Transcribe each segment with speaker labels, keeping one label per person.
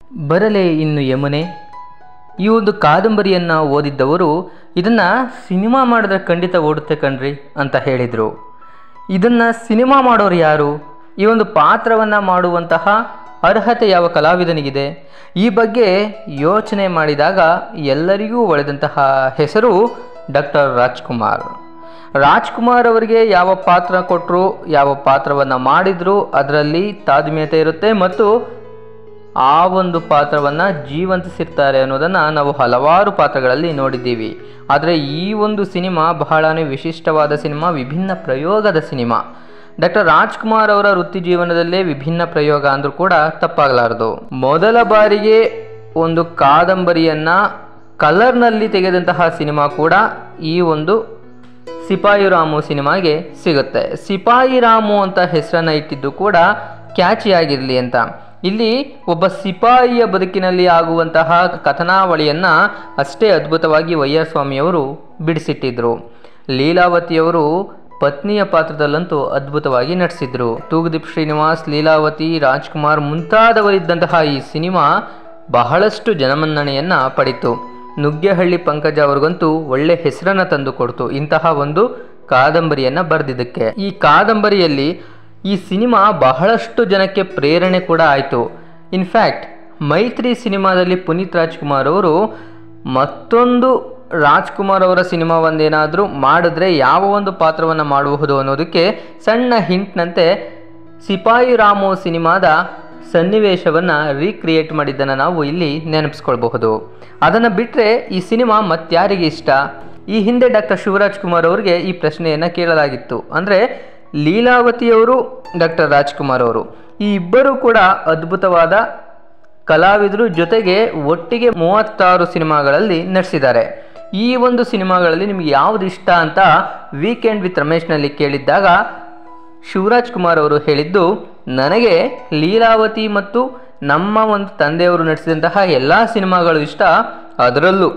Speaker 1: ಬರಲೇ ಇನ್ನು ಯಮುನೆ ಈ ಒಂದು ಕಾದಂಬರಿಯನ್ನು ಓದಿದ್ದವರು ಇದನ್ನು ಸಿನಿಮಾ ಮಾಡಿದ್ರೆ ಖಂಡಿತ ಓಡುತ್ತೆ ಕಣ್ರಿ ಅಂತ ಹೇಳಿದರು ಇದನ್ನು ಸಿನಿಮಾ ಮಾಡೋರು ಯಾರು ಈ ಒಂದು ಪಾತ್ರವನ್ನು ಮಾಡುವಂತಹ ಅರ್ಹತೆ ಯಾವ ಕಲಾವಿದನಿಗಿದೆ ಈ ಬಗ್ಗೆ ಯೋಚನೆ ಮಾಡಿದಾಗ ಎಲ್ಲರಿಗೂ ಒಳೆದಂತಹ ಹೆಸರು ಡಾಕ್ಟರ್ ರಾಜ್ಕುಮಾರ್ ರಾಜ್ಕುಮಾರ್ ಅವರಿಗೆ ಯಾವ ಪಾತ್ರ ಕೊಟ್ಟರು ಯಾವ ಪಾತ್ರವನ್ನು ಮಾಡಿದ್ರು ಅದರಲ್ಲಿ ತಾದ್ಮ್ಯತೆ ಇರುತ್ತೆ ಮತ್ತು ಆ ಒಂದು ಪಾತ್ರವನ್ನು ಜೀವಂತಿಸಿರ್ತಾರೆ ಅನ್ನೋದನ್ನು ನಾವು ಹಲವಾರು ಪಾತ್ರಗಳಲ್ಲಿ ನೋಡಿದ್ದೀವಿ ಆದರೆ ಈ ಒಂದು ಸಿನಿಮಾ ಬಹಳನೇ ವಿಶಿಷ್ಟವಾದ ಸಿನಿಮಾ ವಿಭಿನ್ನ ಪ್ರಯೋಗದ ಸಿನಿಮಾ ಡಾಕ್ಟರ್ ರಾಜ್ಕುಮಾರ್ ಅವರ ವೃತ್ತಿ ಜೀವನದಲ್ಲೇ ವಿಭಿನ್ನ ಪ್ರಯೋಗ ಅಂದರೂ ಕೂಡ ತಪ್ಪಾಗಲಾರದು ಮೊದಲ ಬಾರಿಗೆ ಒಂದು ಕಾದಂಬರಿಯನ್ನು ಕಲರ್ನಲ್ಲಿ ತೆಗೆದಂತಹ ಸಿನಿಮಾ ಕೂಡ ಈ ಒಂದು ಸಿಪಾಯಿ ರಾಮು ಸಿನಿಮಾಗೆ ಸಿಗುತ್ತೆ ಸಿಪಾಯಿ ರಾಮು ಅಂತ ಹೆಸರನ್ನು ಇಟ್ಟಿದ್ದು ಕೂಡ ಕ್ಯಾಚಿ ಆಗಿರಲಿ ಅಂತ ಇಲ್ಲಿ ಒಬ್ಬ ಸಿಪಾಯಿಯ ಬದುಕಿನಲ್ಲಿ ಆಗುವಂತಹ ಕಥನಾವಳಿಯನ್ನು ಅಷ್ಟೇ ಅದ್ಭುತವಾಗಿ ವೈಆರ್ ಸ್ವಾಮಿಯವರು ಬಿಡಿಸಿಟ್ಟಿದ್ರು ಲೀಲಾವತಿಯವರು ಪತ್ನಿಯ ಪಾತ್ರದಲ್ಲಂತೂ ಅದ್ಭುತವಾಗಿ ನಟಿಸಿದ್ರು ತೂಗುದೀಪ್ ಶ್ರೀನಿವಾಸ್ ಲೀಲಾವತಿ ರಾಜ್ಕುಮಾರ್ ಮುಂತಾದವರಿದ್ದಂತಹ ಈ ಸಿನಿಮಾ ಬಹಳಷ್ಟು ಜನಮನ್ನಣೆಯನ್ನು ಪಡಿತು ನುಗ್ಗೆಹಳ್ಳಿ ಪಂಕಜ ಅವ್ರಿಗಂತೂ ಒಳ್ಳೆ ಹೆಸರನ್ನು ತಂದು ಕೊಡ್ತು ಇಂತಹ ಒಂದು ಕಾದಂಬರಿಯನ್ನು ಬರೆದಿದ್ದಕ್ಕೆ ಈ ಕಾದಂಬರಿಯಲ್ಲಿ ಈ ಸಿನಿಮಾ ಬಹಳಷ್ಟು ಜನಕ್ಕೆ ಪ್ರೇರಣೆ ಕೂಡ ಆಯಿತು ಇನ್ಫ್ಯಾಕ್ಟ್ ಮೈತ್ರಿ ಸಿನಿಮಾದಲ್ಲಿ ಪುನೀತ್ ರಾಜ್ಕುಮಾರ್ ಅವರು ಮತ್ತೊಂದು ರಾಜ್ಕುಮಾರ್ ಅವರ ಸಿನಿಮಾ ಒಂದೇನಾದರೂ ಮಾಡಿದ್ರೆ ಯಾವ ಒಂದು ಪಾತ್ರವನ್ನು ಮಾಡಬಹುದು ಅನ್ನೋದಕ್ಕೆ ಸಣ್ಣ ಹಿಂಟ್ನಂತೆ ಸಿಪಾಯಿ ರಾಮು ಸಿನಿಮಾದ ಸನ್ನಿವೇಶವನ್ನು ರೀಕ್ರಿಯೇಟ್ ಮಾಡಿದ್ದನ್ನು ನಾವು ಇಲ್ಲಿ ನೆನಪಿಸ್ಕೊಳ್ಬಹುದು ಅದನ್ನು ಬಿಟ್ಟರೆ ಈ ಸಿನಿಮಾ ಮತ್ತಾರಿಗೆ ಇಷ್ಟ ಈ ಹಿಂದೆ ಡಾಕ್ಟರ್ ಶಿವರಾಜ್ ಕುಮಾರ್ ಅವರಿಗೆ ಈ ಪ್ರಶ್ನೆಯನ್ನು ಕೇಳಲಾಗಿತ್ತು ಅಂದರೆ ಲೀಲಾವತಿಯವರು ಡಾಕ್ಟರ್ ರಾಜ್ಕುಮಾರ್ ಅವರು ಈ ಇಬ್ಬರು ಕೂಡ ಅದ್ಭುತವಾದ ಕಲಾವಿದರು ಜೊತೆಗೆ ಒಟ್ಟಿಗೆ ಮೂವತ್ತಾರು ಸಿನಿಮಾಗಳಲ್ಲಿ ನಟಿಸಿದ್ದಾರೆ ಈ ಒಂದು ಸಿನಿಮಾಗಳಲ್ಲಿ ನಿಮ್ಗೆ ಯಾವ್ದು ಇಷ್ಟ ಅಂತ ವೀಕೆಂಡ್ ವಿತ್ ರಮೇಶ್ನಲ್ಲಿ ಕೇಳಿದ್ದಾಗ ಶಿವರಾಜ್ ಕುಮಾರ್ ಅವರು ಹೇಳಿದ್ದು ನನಗೆ ಲೀಲಾವತಿ ಮತ್ತು ನಮ್ಮ ಒಂದು ತಂದೆಯವರು ನಟಿಸಿದಂತಹ ಎಲ್ಲ ಸಿನಿಮಾಗಳು ಇಷ್ಟ ಅದರಲ್ಲೂ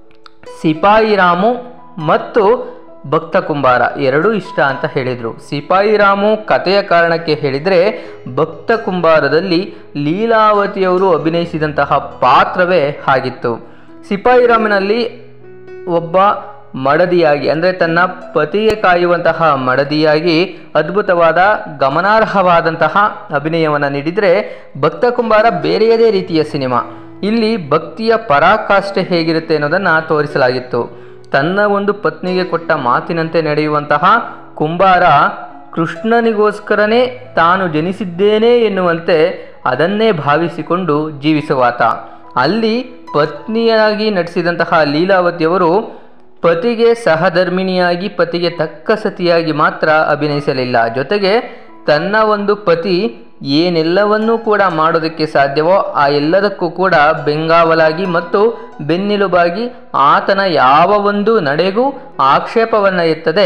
Speaker 1: ಸಿಪಾಯಿ ರಾಮು ಮತ್ತು ಭಕ್ತ ಕುಂಬಾರ ಎರಡೂ ಇಷ್ಟ ಅಂತ ಹೇಳಿದರು ಸಿಪಾಯಿ ರಾಮು ಕಥೆಯ ಕಾರಣಕ್ಕೆ ಹೇಳಿದರೆ ಭಕ್ತ ಕುಂಬಾರದಲ್ಲಿ ಲೀಲಾವತಿಯವರು ಅಭಿನಯಿಸಿದಂತಹ ಪಾತ್ರವೇ ಆಗಿತ್ತು ಸಿಪಾಯಿ ರಾಮನಲ್ಲಿ ಒಬ್ಬ ಮಡದಿಯಾಗಿ ಅಂದರೆ ತನ್ನ ಪತಿಗೆ ಕಾಯುವಂತಹ ಮಡದಿಯಾಗಿ ಅದ್ಭುತವಾದ ಗಮನಾರ್ಹವಾದಂತಹ ಅಭಿನಯವನ್ನು ನೀಡಿದರೆ ಭಕ್ತ ಕುಂಬಾರ ಬೇರೆಯದೇ ರೀತಿಯ ಸಿನಿಮಾ ಇಲ್ಲಿ ಭಕ್ತಿಯ ಪರಾಕಾಷ್ಠೆ ಹೇಗಿರುತ್ತೆ ಅನ್ನೋದನ್ನು ತೋರಿಸಲಾಗಿತ್ತು ತನ್ನ ಒಂದು ಪತ್ನಿಗೆ ಕೊಟ್ಟ ಮಾತಿನಂತೆ ನಡೆಯುವಂತಹ ಕುಂಬಾರ ಕೃಷ್ಣನಿಗೋಸ್ಕರನೇ ತಾನು ಜನಿಸಿದ್ದೇನೆ ಎನ್ನುವಂತೆ ಅದನ್ನೇ ಭಾವಿಸಿಕೊಂಡು ಜೀವಿಸುವಾತ ಅಲ್ಲಿ ಪತ್ನಿಯಾಗಿ ನಟಿಸಿದಂತಹ ಲೀಲಾವತಿಯವರು ಪತಿಗೆ ಸಹಧರ್ಮಿಣಿಯಾಗಿ ಪತಿಗೆ ತಕ್ಕ ಸತಿಯಾಗಿ ಮಾತ್ರ ಅಭಿನಯಿಸಲಿಲ್ಲ ಜೊತೆಗೆ ತನ್ನ ಒಂದು ಪತಿ ಏನೆಲ್ಲವನ್ನೂ ಕೂಡ ಮಾಡೋದಕ್ಕೆ ಸಾಧ್ಯವೋ ಆ ಎಲ್ಲದಕ್ಕೂ ಕೂಡ ಬೆಂಗಾವಲಾಗಿ ಮತ್ತು ಬೆನ್ನೆಲುಬಾಗಿ ಆತನ ಯಾವ ಒಂದು ನಡೆಗೂ ಆಕ್ಷೇಪವನ್ನು ಎತ್ತದೆ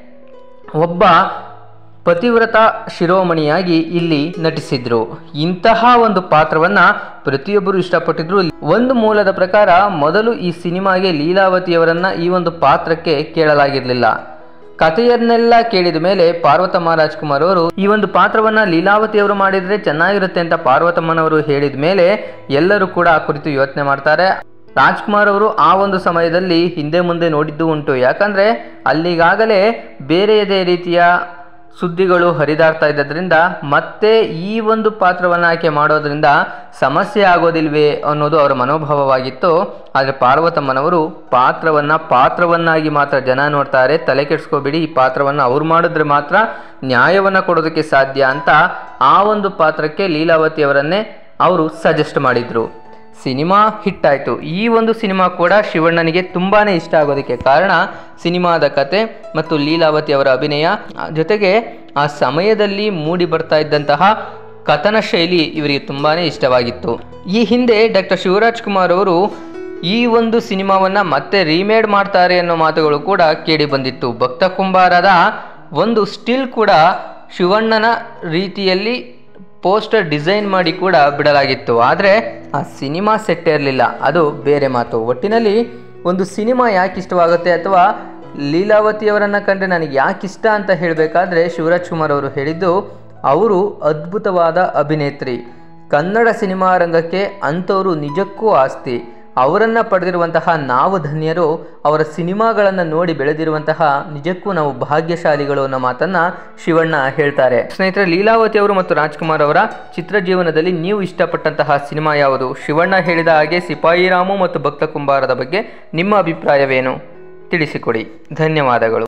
Speaker 1: ಒಬ್ಬ ಪತಿವ್ರತ ಶಿರೋಮಣಿಯಾಗಿ ಇಲ್ಲಿ ನಟಿಸಿದ್ರು ಇಂತಹ ಒಂದು ಪಾತ್ರವನ್ನ ಪ್ರತಿಯೊಬ್ಬರು ಇಷ್ಟಪಟ್ಟಿದ್ರು ಒಂದು ಮೂಲದ ಪ್ರಕಾರ ಮೊದಲು ಈ ಸಿನಿಮಾಗೆ ಲೀಲಾವತಿಯವರನ್ನ ಈ ಒಂದು ಪಾತ್ರಕ್ಕೆ ಕೇಳಲಾಗಿರಲಿಲ್ಲ ಕಥೆಯನ್ನೆಲ್ಲ ಕೇಳಿದ ಮೇಲೆ ಪಾರ್ವತಮ್ಮ ರಾಜ್ಕುಮಾರ್ ಅವರು ಈ ಒಂದು ಪಾತ್ರವನ್ನ ಲೀಲಾವತಿ ಅವರು ಮಾಡಿದ್ರೆ ಚೆನ್ನಾಗಿರುತ್ತೆ ಅಂತ ಪಾರ್ವತಮ್ಮನವರು ಹೇಳಿದ ಮೇಲೆ ಎಲ್ಲರೂ ಕೂಡ ಆ ಕುರಿತು ಯೋಚನೆ ಮಾಡ್ತಾರೆ ರಾಜ್ಕುಮಾರ್ ಅವರು ಆ ಒಂದು ಸಮಯದಲ್ಲಿ ಹಿಂದೆ ಮುಂದೆ ನೋಡಿದ್ದು ಉಂಟು ಯಾಕಂದ್ರೆ ಅಲ್ಲಿಗಾಗಲೇ ಬೇರೆಯದೇ ರೀತಿಯ ಸುದ್ದಿಗಳು ಹರಿದಾಡ್ತಾ ಇದ್ದರಿಂದ ಮತ್ತೆ ಈ ಒಂದು ಪಾತ್ರವನ್ನು ಆಯ್ಕೆ ಮಾಡೋದ್ರಿಂದ ಸಮಸ್ಯೆ ಆಗೋದಿಲ್ವೇ ಅನ್ನೋದು ಅವರ ಮನೋಭಾವವಾಗಿತ್ತು ಆದರೆ ಪಾರ್ವತಮ್ಮನವರು ಪಾತ್ರವನ್ನು ಪಾತ್ರವನ್ನಾಗಿ ಮಾತ್ರ ಜನ ನೋಡ್ತಾರೆ ತಲೆ ಕೆಡಿಸ್ಕೋಬೇಡಿ ಈ ಪಾತ್ರವನ್ನು ಅವ್ರು ಮಾಡಿದ್ರೆ ಮಾತ್ರ ನ್ಯಾಯವನ್ನು ಕೊಡೋದಕ್ಕೆ ಸಾಧ್ಯ ಅಂತ ಆ ಒಂದು ಪಾತ್ರಕ್ಕೆ ಲೀಲಾವತಿ ಅವರನ್ನೇ ಅವರು ಸಜೆಸ್ಟ್ ಮಾಡಿದರು ಸಿನಿಮಾ ಹಿಟ್ ಆಯಿತು ಈ ಒಂದು ಸಿನಿಮಾ ಕೂಡ ಶಿವಣ್ಣನಿಗೆ ತುಂಬಾ ಇಷ್ಟ ಆಗೋದಕ್ಕೆ ಕಾರಣ ಸಿನಿಮಾದ ಕತೆ ಮತ್ತು ಲೀಲಾವತಿ ಅವರ ಅಭಿನಯ ಆ, ಜೊತೆಗೆ ಆ ಸಮಯದಲ್ಲಿ ಮೂಡಿ ಬರ್ತಾ ಇದ್ದಂತಹ ಕಥನ ಶೈಲಿ ಇವರಿಗೆ ತುಂಬಾ ಇಷ್ಟವಾಗಿತ್ತು ಈ ಹಿಂದೆ ಡಾಕ್ಟರ್ ಶಿವರಾಜ್ ಕುಮಾರ್ ಅವರು ಈ ಒಂದು ಸಿನಿಮಾವನ್ನು ಮತ್ತೆ ರೀಮೇಡ್ ಮಾಡ್ತಾರೆ ಅನ್ನೋ ಮಾತುಗಳು ಕೂಡ ಕೇಳಿ ಬಂದಿತ್ತು ಭಕ್ತ ಕುಂಬಾರದ ಒಂದು ಸ್ಟಿಲ್ ಕೂಡ ಶಿವಣ್ಣನ ರೀತಿಯಲ್ಲಿ ಪೋಸ್ಟರ್ ಡಿಸೈನ್ ಮಾಡಿ ಕೂಡ ಬಿಡಲಾಗಿತ್ತು ಆದರೆ ಆ ಸಿನಿಮಾ ಸೆಟ್ ಇರಲಿಲ್ಲ ಅದು ಬೇರೆ ಮಾತು ಒಟ್ಟಿನಲ್ಲಿ ಒಂದು ಸಿನಿಮಾ ಯಾಕೆ ಇಷ್ಟವಾಗುತ್ತೆ ಅಥವಾ ಲೀಲಾವತಿಯವರನ್ನು ಕಂಡ್ರೆ ನನಗೆ ಯಾಕೆ ಇಷ್ಟ ಅಂತ ಹೇಳಬೇಕಾದ್ರೆ ಶಿವರಾಜ್ ಕುಮಾರ್ ಅವರು ಹೇಳಿದ್ದು ಅವರು ಅದ್ಭುತವಾದ ಅಭಿನೇತ್ರಿ ಕನ್ನಡ ಸಿನಿಮಾ ರಂಗಕ್ಕೆ ಅಂಥವರು ನಿಜಕ್ಕೂ ಆಸ್ತಿ ಅವರನ್ನು ಪಡೆದಿರುವಂತಹ ನಾವು ಧನ್ಯರು ಅವರ ಸಿನಿಮಾಗಳನ್ನು ನೋಡಿ ಬೆಳೆದಿರುವಂತಹ ನಿಜಕ್ಕೂ ನಾವು ಭಾಗ್ಯಶಾಲಿಗಳು ಅನ್ನೋ ಮಾತನ್ನು ಶಿವಣ್ಣ ಹೇಳ್ತಾರೆ ಸ್ನೇಹಿತರೆ ಲೀಲಾವತಿ ಅವರು ಮತ್ತು ರಾಜ್ಕುಮಾರ್ ಅವರ ಚಿತ್ರ ಜೀವನದಲ್ಲಿ ನೀವು ಇಷ್ಟಪಟ್ಟಂತಹ ಸಿನಿಮಾ ಯಾವುದು ಶಿವಣ್ಣ ಹೇಳಿದ ಹಾಗೆ ಸಿಪಾಯಿ ರಾಮು ಮತ್ತು ಭಕ್ತ ಕುಂಬಾರದ ಬಗ್ಗೆ ನಿಮ್ಮ ಅಭಿಪ್ರಾಯವೇನು ತಿಳಿಸಿಕೊಡಿ ಧನ್ಯವಾದಗಳು